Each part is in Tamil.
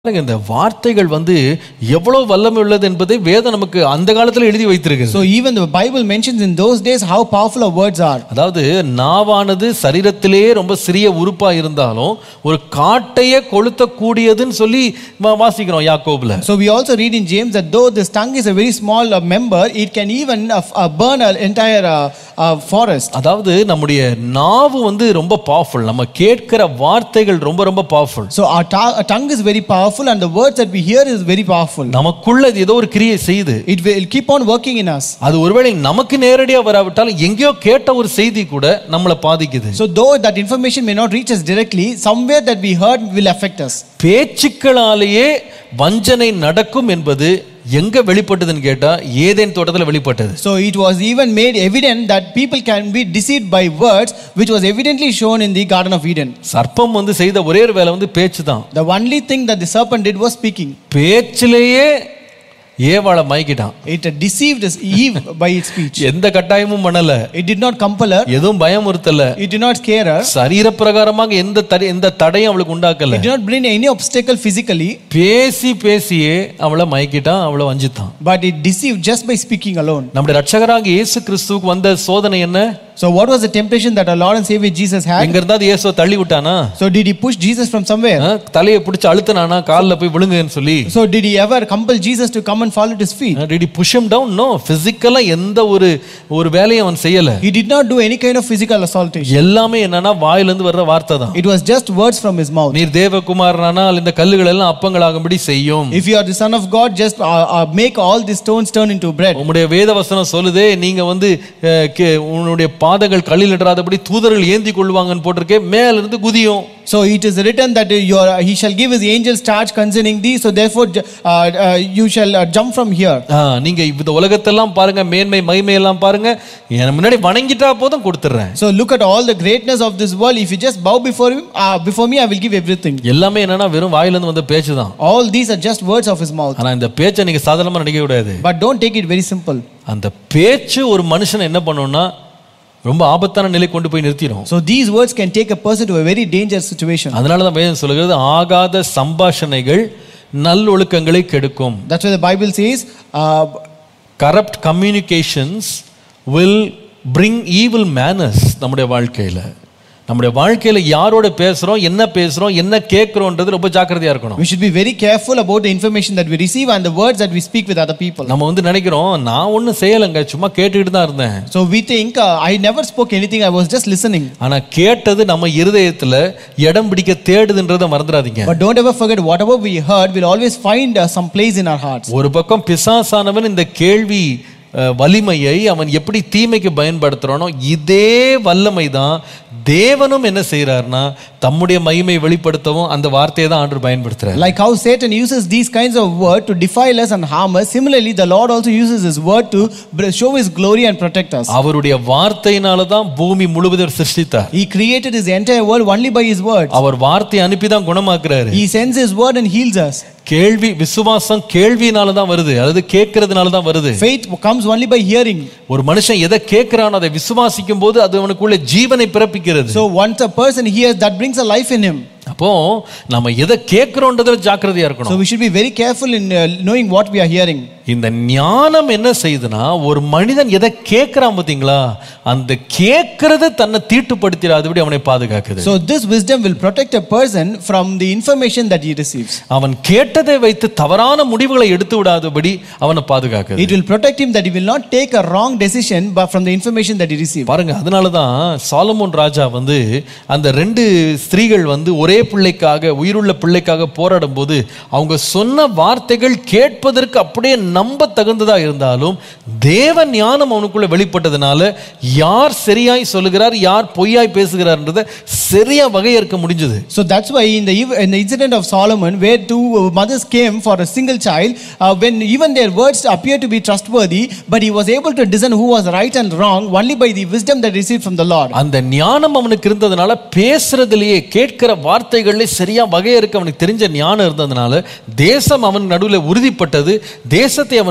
பாருங்க இந்த வார்த்தைகள் வந்து எவ்வளவு வல்லமை உள்ளது என்பதை வேதம் நமக்கு அந்த காலத்துல எழுதி வைத்திருக்கிறது So even the Bible mentions in those days how powerful our words are. அதாவது நாவானது சரீரத்திலேயே ரொம்ப சிறிய உறுப்பா இருந்தாலும் ஒரு காட்டையே கொளுத்த கூடியதுன்னு சொல்லி வா- வாசிக்கிறோம் யாக்கோபுல So we also read in James that though this tongue is a very small uh, member, it can even uh, f- uh, burn an entire uh, uh, forest. அதாவது நம்முடைய நாவு வந்து ரொம்ப பவர்ஃபுல் நம்ம கேட்கிற வார்த்தைகள் ரொம்ப ரொம்ப powerful So our, ta- our tongue is very powerful and the words that we hear is very powerful. நமக்குள்ள இது ஏதோ ஒரு கிரியை செய்யுது It will keep on working in us. அது ஒருவேளை நமக்கு நேரடியா வராவிட்டாலும் எங்கேயோ கேட்ட ஒரு செய்தி கூட நம்மளை பாதிக்குது So though that information may not reach us directly, somewhere that we heard will affect us. பேச்சுக்களாலேயே வஞ்சனை நடக்கும் என்பது எங்க வெளிப்பட்டதுன்னு கேட்டா ஏதேன் தோட்டத்துல வெளிப்பட்டது So it was even made evident that people can be deceived by words, which was evidently shown in the Garden of Eden. சர்ப்பம் வந்து செய்த ஒரே ஒரு வேலை வந்து பேச்சு தான் The only thing that the serpent did was speaking. பேச்சிலேயே ஏவாளை மயக்கிட்டான் It deceived Eve by its speech. எந்த கட்டாயமும் பண்ணல It did not compel her. எதுவும் பயமுறுத்தல It did not scare her. சரீரப்பிரகாரமாக எந்த தடை எந்த தடையும் அவளுக்கு உண்டாக்கல It did not bring any obstacle physically, பேசி பேசியே அவளை மயக்கிட்டான் அவளை வஞ்சித்தான் but it deceived just by speaking alone. நம்முடைய ரட்சகராக இயேசு கிறிஸ்துவுக்கு வந்த சோதனை என்ன So, what was the temptation that our Lord and Savior Jesus had? எங்க இருந்தாவது இயேசுவை தள்ளி விட்டானா So, did he push Jesus from somewhere? ஆ, தலையை பிடிச்சு அழுத்தினானா காலில் போய் விழுங்குன்னு சொல்லி So, did he ever compel Jesus to come and fall at his feet? Did he push him down no பிசிக்கலா எந்த ஒரு ஒரு வேலையும் அவன் செய்யல He did not do any kind of physical assaultation. எல்லாமே என்னன்னா வாயிலிருந்து வர்ற வார்த்தை தான் It was just words from his mouth. நீர் தேவகுமாரனானால் இந்த கல்லுகள் எல்லாம் அப்பங்களாகும்படி செய்யும் If you are the Son of God, just uh, uh, make all these stones turn into bread. உம்முடைய வேத வசனம் சொல்லுதே நீங்க வந்து அஹ், கே- உன்னுடைய பாதங்கள் கல்லில் இடராதபடி தூதர்கள் ஏந்தி கொள்வாங்கன்னு போட்டிருக்கே மேல இருந்து குதியும் So it is written that uh, your, he shall give his angels charge concerning thee. So therefore, j- uh, uh, you shall uh, jump from here. ஆ, நீங்க இந்த உலகத்தெல்லாம் பாருங்க மேன்மை மகிமை எல்லாம் பாருங்க என் முன்னாடி வணங்கிட்டா போதும் கொடுத்துட்றேன் So look at all the greatness of this world. If you just bow before him, uh, before me, I will give everything. எல்லாமே என்னன்னா வெறும் வாயிலிருந்து வந்த பேச்சு தான் All these are just words of his mouth. ஆனா இந்த பேச்சை நீங்க சாதாரணமா நினைக்க கூடாது But don't take it very simple. அந்த பேச்சு ஒரு மனுஷனை என்ன பண்ணும்னா ரொம்ப ஆபத்தான நிலை கொண்டு போய் நிறுத்திடும் So these words can take a person to a very dangerous situation. அதனால தான் வேதம் சொல்லுகிறது ஆகாத சம்பாஷணைகள் நல்லொழுக்கங்களை கெடுக்கும் That's why the Bible says, uh, corrupt communications will bring evil manners நம்முடைய வாழ்க்கையில நம்முடைய வாழ்க்கையில யாரோட பேசுறோம் என்ன பேசுறோம் என்ன கேட்கிறோன்றது ரொம்ப ஜாக்கிரதையா இருக்கணும் we should be very careful about the information that we receive and the words that we speak with other people. நம்ம வந்து நினைக்கிறோம் நான் ஒன்றும் செய்யலைங்க சும்மா கேட்டுக்கிட்டு தான் இருந்தேன் So we think, uh, I never spoke anything, I was just listening. ஆனா கேட்டது நம்ம இருதயத்துல இடம் பிடிக்க தேடுதுன்றதை மறந்துடாதீங்க But don't ever forget, whatever we heard will always find uh, some place in our hearts. ஒரு பக்கம் பிசாசானவன் இந்த கேள்வி அஹ், வலிமையை அவன் எப்படி தீமைக்கு பயன்படுத்துறானோ இதே வல்லமை தான் தேவனும் என்ன செய்யறாருன்னா தம்முடைய மகிமை வெளிப்படுத்தவும் அந்த வார்த்தையை தான் ஆண்டு பயன்படுத்துறாரு Like how Satan uses these kinds of words to defile us and harm us, similarly, the Lord also uses his word to br- show his glory and protect us. அவருடைய வார்த்தையினால தான் பூமி முழுவதும் சிருஷ்டித்தார் He created his entire world only by his words. அவர் வார்த்தையை அனுப்பி தான் குணமாக்குறாரு He sends his word and heals us. கேள்வி விசுவாசம் கேள்வியினால தான் வருது அதாவது கேட்கறதுனால தான் வருது Faith comes only by hearing. ஒரு மனுஷன் எதை கேட்கிறானோ அதை விசுவாசிக்கும் போது அது அவனுக்குள்ள ஜீவனை பிறப்பிக்கிறது So once a person hears, that brings a life in him. அப்போ நம்ம எதை கேட்கிறோன்றதுல ஜாக்கிரதையா இருக்கணும் So we should be very careful in uh, knowing what we are hearing. இந்த ஞானம் என்ன செய்யுதுன்னா ஒரு மனிதன் எதை கேட்கிறான் பார்த்தீங்களா அந்த கேட்கறது தன்னை தீட்டுப்படுத்திடாதபடி அவனை பாதுகாக்குது So this wisdom will protect a person from the information that he receives. அவன் கேட்டதை வைத்து தவறான முடிவுகளை எடுத்து விடாதபடி அவனை பாதுகாக்குது It will protect him that he will not take a wrong decision but from the information that he received. பாருங்க அதனால தான் சாலமோன் ராஜா வந்து அந்த ரெண்டு ஸ்திரீகள் வந்து ஒரே பிள்ளைக்காக உயிருள்ள பிள்ளைக்காக போராடும் போது அவங்க சொன்ன வார்த்தைகள் கேட்பதற்கு அப்படியே நம்ப தகுந்ததா இருந்தாலும் தேவ ஞானம் அவனுக்குள்ள வெளிப்பட்டதுனால யார் சரியாய் சொல்லுகிறார் யார் பொய்யாய் பேசுகிறார்ன்றதை சரியா வகையறுக்க முடிஞ்சது So that's why in the ev- in the incident of Solomon, where two uh, mothers came for a single child, uh, when even their words appeared to be trustworthy, but he was able to discern who was right and wrong only by the wisdom that he received from the Lord. அந்த ஞானம் அவனுக்கு இருந்ததுனால பேசுறதுலயே கேட்கிற வார்த்தைகளிலே சரியா வகையறுக்க அவனுக்கு தெரிஞ்ச ஞானம் இருந்ததுனால தேசம் அவன் நடுவில் உறுதிப்பட்டது தேசத்தை அவன்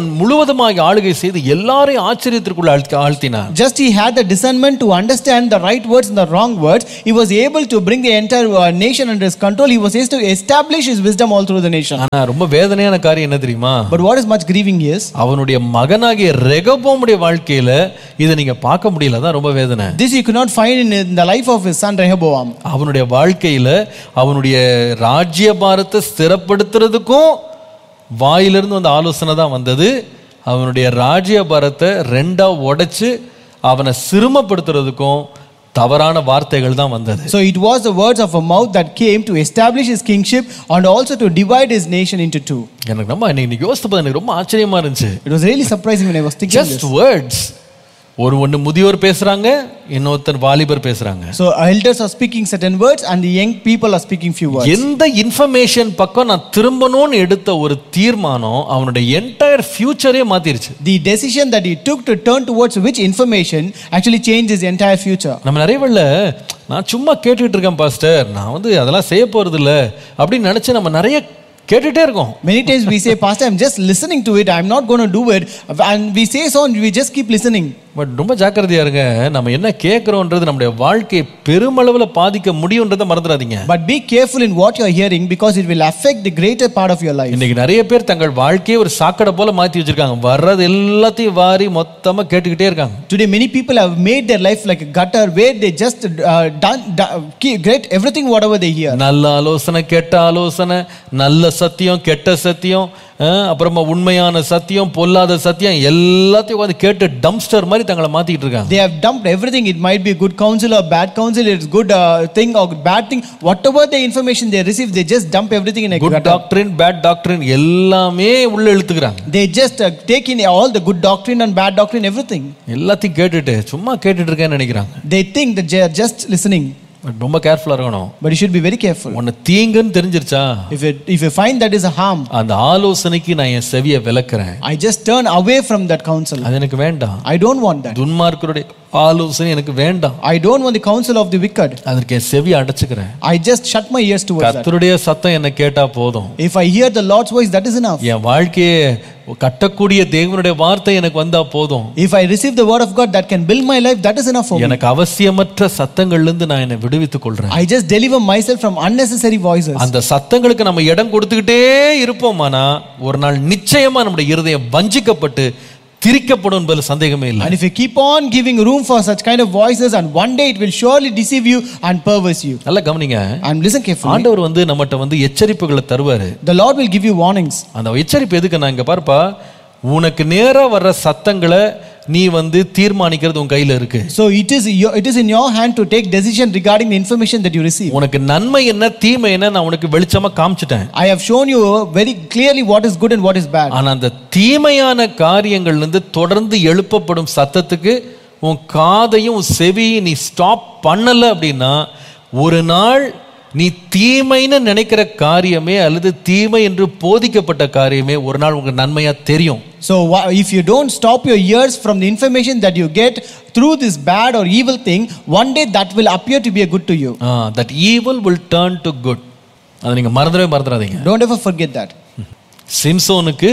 முழுவதுமாக ஆளுகை செய்து எல்லாரையும் ஆச்சரியத்திற்குள்ள ஆழ்த்தி- ஆழ்த்தினார் Just he had the discernment to understand the right words and the wrong words. He was able to bring the entire uh, nation under his control. He was able to establish his wisdom all through the nation. ஆனா ரொம்ப வேதனையான காரியம் என்ன தெரியுமா But what is much grieving is, அவனுடைய மகனாகிய ரெகபோமுடைய வாழ்க்கையில இதை நீங்க பார்க்க முடியல தான் ரொம்ப வேதனை this you could not find in, in the life of his son Rehoboam. அவனுடைய வாழ்க்கையில அவனுடைய ராஜ்யபாரத்தை ஸ்திரப்படுத்துறதுக்கும் வாயிலிருந்து வந்த ஆலோசனை தான் வந்தது அவனுடைய ராஜ்யபாரத்தை ரெண்டா உடைச்சு அவனை சிறுமப்படுத்துறதுக்கும் தவறான வார்த்தைகள் தான் வந்தது So it was the words of a mouth that came to establish his kingship and also to divide his nation into two. எனக்கு ரொம்ப இன்னைக்கு யோசித்து பார்த்தா எனக்கு ரொம்ப ஆச்சரியமா இருந்துச்சு It was really surprising when I was thinking just this. Words ஒரு ஒன்று முதியோர் பேசுறாங்க இன்னொருத்தர் வாலிபர் பேசுறாங்க So elders are speaking certain words and the young people are speaking few words. எந்த இன்ஃபர்மேஷன் பக்கம் நான் திரும்பணும்னு எடுத்த ஒரு தீர்மானம் அவனுடைய என்டையர் ஃபியூச்சரே மாத்திருச்சு The decision that he took to turn towards which information actually changed his entire future. நம்ம நிறைய வேளை நான் சும்மா கேட்டுக்கிட்டு இருக்கேன் பாஸ்டர் நான் வந்து அதெல்லாம் செய்ய போறது இல்ல அப்படின்னு நினைச்சு நம்ம நிறைய கேட்டுட்டே இருக்கோம் Many times we say, Pastor, I'm just listening to it, I'm not going to do it. And we say so and we just keep listening. But ரொம்ப ஜாக்கிரதையா இருங்க நம்ம என்ன கேட்குறோன்றது நம்முடைய வாழ்க்கையை பெருமளவில் பாதிக்க முடியுன்றதை மறந்துடாதீங்க But be careful in what you're hearing because it will affect the greater part of your life. இன்னைக்கு நிறைய பேர் தங்கள் வாழ்க்கையை ஒரு சாக்கடை போல மாத்தி வச்சிருக்காங்க வர்றது எல்லாத்தையும் வாரி மொத்தமா கேட்டுக்கிட்டே இருக்காங்க Today, many people have made their life like a gutter where they just uh, done, done, get everything whatever they hear. நல்ல ஆலோசனை கெட்ட ஆலோசனை நல்ல சத்தியம் கெட்ட சத்தியம் அஹ், அப்புறமா உண்மையான சத்தியம் பொல்லாத சத்தியம் எல்லாத்தையும் உட்காந்து கேட்டு டம்ஸ்டர் மாதிரி தங்களை மாத்திக்கிட்டு இருக்காங்க They have dumped everything. It might be good counsel or bad counsel. It's good uh, thing or bad thing. Whatever the information they receive, they just dump everything in a good gutter. Doctrine bad doctrine எல்லாமே உள்ள இழுத்துக்கிறாங்க They just uh, take in all the good doctrine and bad doctrine, everything. எல்லாத்தையும் கேட்டுட்டு சும்மா கேட்டுட்டு இருக்கேன்னு நினைக்கிறாங்க They think that they are just listening. But ரொம்ப கேர்ஃபுல்லா இருக்கணும் But you should be very careful. உன்னை தீங்குன்னு தெரிஞ்சிருச்சா If you, if you find that is a harm, அந்த ஆலோசனைக்கு நான் என் செவியை விளக்குறேன் I just turn away from that counsel. அது எனக்கு வேண்டாம் I don't want that. துன்மார்க்கருடைய ஆலோசனை எனக்கு வேண்டாம் I don't want the counsel of the wicked. அதற்கு என் செவியை அடைச்சுக்கிறேன் I just shut my ears towards that. கர்த்தருடைய சத்தம் என்ன கேட்டா போதும் If I hear the Lord's voice, that is enough. என் வாழ்க்கையை கட்டக்கூடிய தேவனுடைய வார்த்தை எனக்கு வந்தா போதும் If I receive the word of God that can build my life, that is enough for me. எனக்கு அவசியமற்ற சத்தங்கள்ல இருந்து நான் என்னை விடுவித்துக் கொள்றேன் I just deliver myself from unnecessary voices. அந்த சத்தங்களுக்கு நம்ம இடம் கொடுத்துக்கிட்டே இருப்போமானா ஒரு நாள் நிச்சயமா நம்முடைய இருதயம் வஞ்சிக்கப்பட்டு திரிக்கப்படும் என்பதில் சந்தேகமே இல்லை And if you keep on giving room for such kind of voices, and one day it will surely deceive you and perverse you. நல்லா கவனிங்க And listen carefully. ஆண்டவர் வந்து நம்மகிட்ட வந்து எச்சரிப்புகளை தருவாரு The Lord will give you warnings. அந்த எச்சரிப்பு எதுக்கு நான் இங்க பார்ப்பா உனக்கு நேரா வர்ற சத்தங்களை நீ வந்து தீர்மானிக்கிறது உன் கையில இருக்கு So it is, your, it is in your hand to take decision regarding the information that you receive. உனக்கு நன்மை என்ன தீமை என்ன நான் உனக்கு வெளிச்சமா காமிச்சிட்டேன் I have shown you very clearly what is good and what is bad. ஆனா அந்த தீமையான காரியங்கள்ல இருந்து தொடர்ந்து எழுப்பப்படும் சத்தத்துக்கு உன் காதையும் உன் செவியும் நீ ஸ்டாப் பண்ணல அப்படின்னா ஒரு நாள் நீ தீமைன்னு நினைக்கிற காரியமே அல்லது தீமை என்று போதிக்கப்பட்ட காரியமே ஒரு நாள் உங்க நன்மையா தெரியும் So wha- if you don't stop your ears from the information that you get through this bad or evil thing, one day that will appear to be a good to you. That evil will turn to good அதை நீங்க மறந்துடவே மறந்துடாதீங்க Don't ever forget that. சிம்சோனுக்கு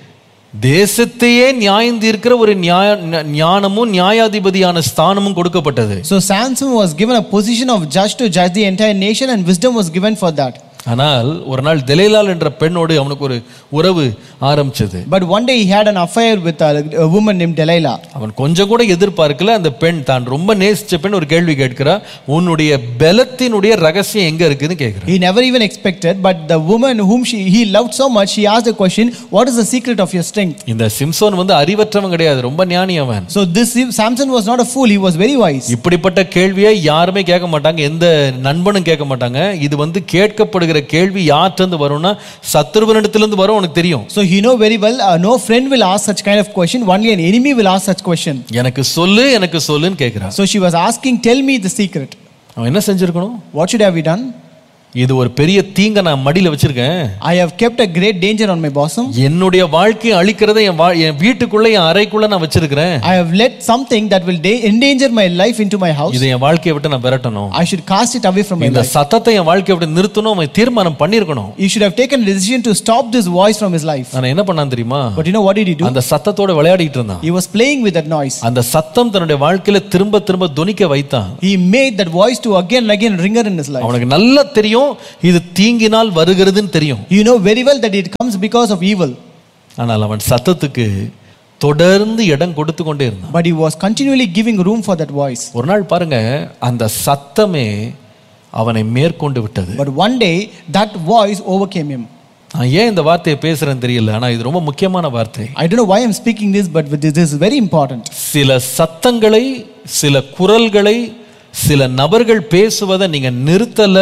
தேசத்தையே நியாயம் தீர்க்கிற ஒரு நியாய ஞானமும் நியாயாதிபதியான ஸ்தானமும் கொடுக்கப்பட்டது So Samson was given a position of judge to judge the entire nation, and wisdom was given for that. ஆனால் ஒரு நாள் தெலேலால் என்ற பெண்ணோடு அவனுக்கு ஒரு உறவு ஆரம்பிச்சது But one day he had an affair with a, a woman named Delilah. அவன் கொஞ்சம் கூட எதிர்பார்க்கல அந்த பெண் தான் ரொம்ப நேசிச்ச பெண் ஒரு கேள்வி கேட்கிறா உன்னுடைய பலத்தினுடைய ரகசியம் எங்க இருக்குன்னு கேட்கிறா He never even expected, but the woman whom she, he loved so much, she asked the question, What is the secret of your strength? இந்த சிம்சோன் வந்து அறிவற்றவன் கிடையாது ரொம்ப ஞானி அவன் So this Samson was not a fool, he was very wise. இப்படிப்பட்ட கேள்வியை யாருமே கேட்க மாட்டாங்க எந்த நண்பனும் கேட்க மாட்டாங்க இது வந்து கேட்கப்படுகிற கேள்வி யார்கிட்ட வரும்னா சத்துருவனிடத்திலிருந்து வரும் உனக்கு தெரியும் So he know very well, uh, no friend will ask such kind of question, only an enemy will ask such question. எனக்கு சொல்லு எனக்கு சொல்லுன்னு கேட்கிறான் So she was asking, Tell me the secret. அவன் என்ன செஞ்சிருக்கணும் What should have we done? இது ஒரு பெரிய தீங்க நான் மடியில வச்சிருக்கேன் I have kept a great danger on my bosom. என்னுடைய வாழ்க்கையை அழிக்கிறதை என் வா- என் வீட்டுக்குள்ள என் அறைக்குள்ள நான் வச்சிருக்கிறேன் I have let something that will da- endanger my life into my house. இதை என் வாழ்க்கையை விட்டு நான் விரட்டணும் I should cast it away from my இந்த life. சத்தத்தை என் வாழ்க்கையை விட்டு நிறுத்தணும் அவன் தீர்மானம் பண்ணியிருக்கணும் He should have taken a decision to stop this voice from his life. ஆனா என்ன பண்ணான் தெரியுமா But you know what did he do? அந்த சத்தத்தோட விளையாடிட்டு இருந்தான் He was playing with that noise. அந்த சத்தம் தன்னுடைய வாழ்க்கையில திரும்ப திரும்ப துணிக்க வைத்தான் He made that voice to again and again ringer in his life. அவனுக்கு நல்லா தெரியும் இது தீங்கினால் வருகிறதுன்னு தெரியும் You know very well that it comes because of evil. ஆனால் அவன் சத்தத்துக்கு தொடர்ந்து இடம் கொடுத்து கொண்டே இருந்தான் But he was continually giving room for that voice. ஒரு நாள் பாருங்க அந்த சத்தமே அவனை மேற்கொண்டு விட்டது But one day, that voice overcame him. நான் ஏன் இந்த வார்த்தையை பேசுறேன்னு தெரியல ஆனா இது ரொம்ப முக்கியமான வார்த்தை I don't know why I'm speaking this, but this is very important. சில சத்தங்களை சில குரல்களை சில நபர்கள் பேசுவதை நீங்க நிறுத்தல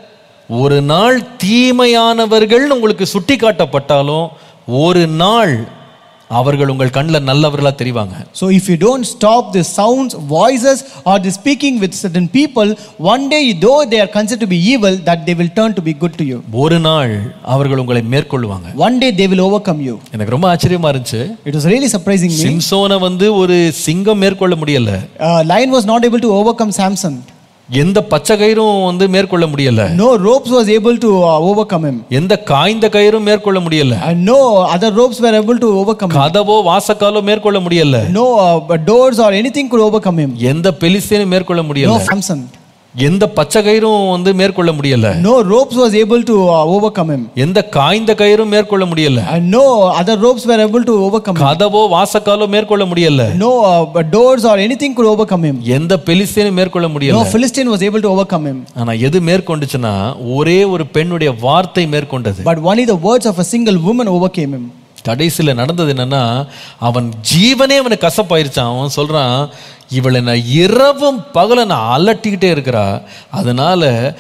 ஒரு நாள் தீமையானவர்கள் உங்களுக்கு சுட்டி காட்டப்பட்டாலும் ஒரு நாள் அவர்கள் உங்கள் கண்ணில் நல்லவர்களா தெரிவாங்க So if you don't stop the sounds, voices, or the speaking with certain people, one day, though they are considered to be evil, that they will turn to be good to you. ஒரு நாள் அவர்கள் உங்களை மேற்கொள்ளுவாங்க One day they will overcome you. எனக்கு ரொம்ப ஆச்சரியமா இருந்துச்சு It was really surprising me. சிம்சோனை வந்து ஒரு சிங்கம் மேற்கொள்ள முடியல Uh, lion was not able to overcome Samson. எந்த பச்சை கயிறும் வந்து மேற்கொள்ள முடியல No ropes was able to uh, overcome him. எந்த காய்ந்த கயிறும் மேற்கொள்ள முடியல And no other ropes were able to overcome him. கதவோ வாசக்காலோ மேற்கொள்ள முடியல No uh, doors or anything could overcome him. எந்த பெலிஸ்தீனும் மேற்கொள்ள No முடியல Samson. எந்த பச்சை கயிறும் வந்து மேற்கொள்ள முடியல No ropes was able to uh, overcome him. எந்த காய்ந்த கயிறும் மேற்கொள்ள முடியல And no other ropes were able to overcome him. கதவோ வாசக்காலோ மேற்கொள்ள முடியல No uh, doors or anything could overcome him. எந்த பெலிஸ்தீனும் மேற்கொள்ள முடியல No Philistine was able to overcome him. ஆனா எது மேற்கொண்டுச்சுன்னா ஒரே ஒரு பெண்ணுடைய வார்த்தை மேற்கொண்டது But only the words of a single woman overcame him. கடைசியில நடந்தது என்னன்னா அவன் ஜீவனே அவனுக்கு கசப்பாயிருச்சான் அவன் சொல்றான் இவளை நான் இரவும் பகல நான் அலட்டிக்கிட்டே இருக்கிறா அதனால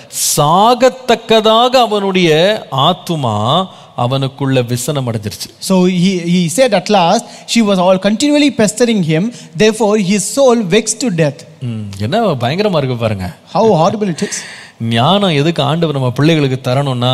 சாகத்தக்கதாக அவனுடைய ஆத்துமா அவனுக்குள்ள விசனம் அடைஞ்சிருச்சு So he, he said at last, she was all continually pestering him, therefore his soul vexed to death. ம், என்ன பயங்கரமா இருக்கு பாருங்க How horrible it is. ஞானம் எதுக்கு ஆண்டவர் நம்ம பிள்ளைகளுக்கு தரணும்னா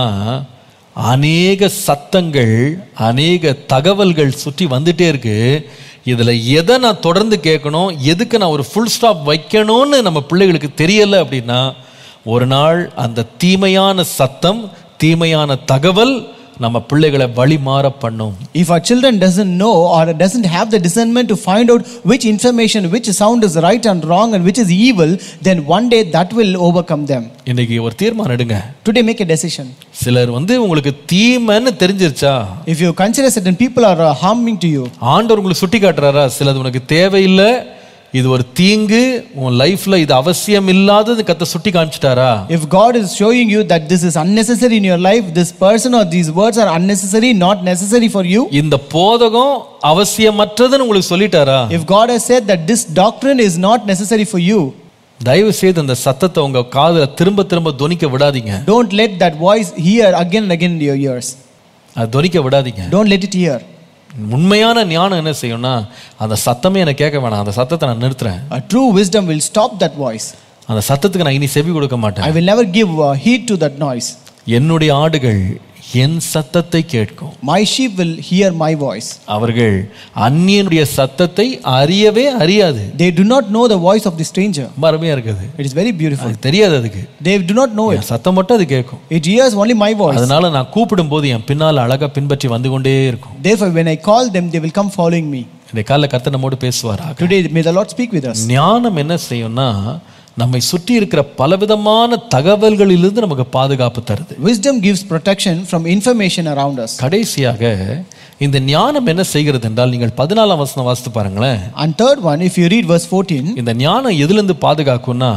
அநேக சத்தங்கள் அநேக தகவல்கள் சுற்றி வந்துட்டே இருக்கு இதுல எதை நான் தொடர்ந்து கேட்கணும் எதுக்கு நான் ஒரு ஃபுல் ஸ்டாப் வைக்கணும்னு நம்ம பிள்ளைகளுக்கு தெரியல அப்படின்னா ஒரு நாள் அந்த தீமையான சத்தம் தீமையான தகவல் நம்ம பிள்ளைகளை வழிமாற பண்ணும் If our children doesn't know or doesn't have the discernment to find out which information, which sound is right and wrong and which is evil, then one day that will overcome them. இன்னைக்கு ஒரு தீர்மானம் எடுங்க Today make a decision. சிலர் வந்து உங்களுக்கு தீமைன்னு தெரிஞ்சிருச்சா If you consider certain people are uh, harming to you, ஆண்டவர் உங்களுக்கு சுட்டி காட்டுறாரா சிலது உனக்கு தேவையில்லை இது ஒரு தீங்கு உன் லைஃப்ல இது அவசியம் இல்லாதது கத்த சுட்டி காமிச்சிட்டாரா if God is showing you that this is unnecessary in your life, this person or these words are unnecessary, not necessary for you, இந்த போதகம் அவசியமற்றதுன்னு உங்களுக்கு சொல்லிட்டாரா if God has said that this doctrine is not necessary for you, தயவு செய்து அந்த சத்தத்தை உங்க காதுல திரும்ப திரும்ப தொனிக்க விடாதீங்க don't let that voice hear again and again in your ears. அது தொனிக்க விடாதீங்க Don't let it hear. உண்மையான ஞானம் என்ன செய்யும்னா அந்த சத்தமே எனக்கு கேட்க வேணாம் அந்த சத்தத்தை நான் நிறுத்துறேன் A true wisdom will stop that voice. அந்த சத்தத்துக்கு நான் இனி செவி கொடுக்க மாட்டேன் I will never give uh, heed to that noise. என்னுடைய ஆடுகள் என் சத்தத்தை கேட்கும் My sheep will hear my voice. அவர்கள் அந்நியனுடைய சத்தத்தை அறியவே அறியாது They do not know the voice of the stranger. ரொம்ப அருமையா இருக்குது It is very beautiful. அது தெரியாது அதுக்கு They do not know it. என் சத்தம் மட்டும் அது கேட்கும் It hears only my voice. அதனால நான் கூப்பிடும் போது என் பின்னால் அழகா பின்பற்றி வந்து கொண்டே இருக்கும் Therefore, when I call them, they will come following me. இந்த காலைல கர்த்தர் நம்மோடு பேசுவாராக Today, may the Lord speak with us. ஞானம் என்ன செய்யும்னா நம்மை சுற்றி இருக்கிற பலவிதமான தகவல்களிலிருந்து நமக்கு பாதுகாப்பு தருது Wisdom gives protection from information around us. கடைசியாக இந்த ஞானம் என்ன செய்கிறது என்றால் நீங்கள் பதினாலாம் வசனம் வாசித்து பாருங்களேன் And third one, if you read verse 14, இந்த ஞானம் எதிலிருந்து பாதுகாக்கும்னா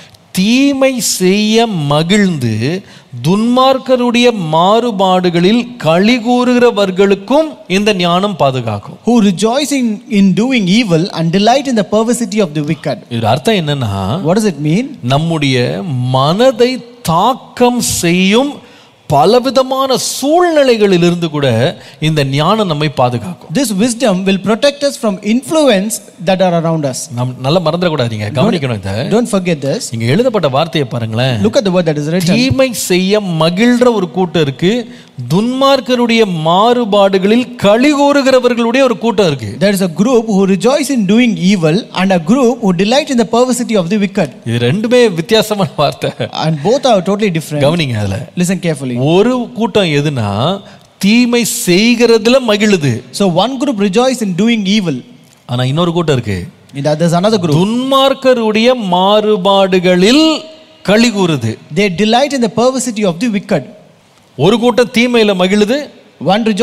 தீமை செய்ய மகிழ்ந்து துன்மார்க்கருடைய மாறுபாடுகளில் களி கூறுகிறவர்களுக்கும் இந்த ஞானம் பாதுகாக்கும் who rejoice in, in doing evil and delight in the perversity of the wicked. இது அர்த்தம் என்னன்னா What does it mean? நம்முடைய மனதை தாக்கம் செய்யும் பலவிதமான சூழ்நிலைகளிலிருந்து கூட இந்த ஞானம் நம்மை பாதுகாக்கும் This wisdom will protect us from influence that are around us. நம் நல்லா மறந்துடக்கூடாதீங்க கவனிக்கணும் இதை Don't forget this. இங்க எழுதப்பட்ட வார்த்தையை பாருங்களேன் Look at the word that is written. தீமை செய்ய மகிழ்ற ஒரு கூட்டம் இருக்கு துன்மார்க்கருடைய மாறுபாடுகளில் களி கூறுகிறவர்களுடைய ஒரு கூட்டம் இருக்கு There is a group who rejoice in doing evil and a group who delight in the perversity of the wicked. இது ரெண்டுமே வித்தியாசமான வார்த்தை And both are totally different. கவனிங்க அதுல Listen carefully. ஒரு கூட்டம் எதுனா தீமை செய்கிறதுல மகிழுது So one group rejoice in doing evil. ஆனா இன்னொரு கூட்டம் இருக்கு And there's another group. துன்மார்க்கருடைய மாறுபாடுகளில் களி கூறுது They delight in the perversity of the wicked. ஒரு கூட்டம் தீமையில மகிழுது One rejoice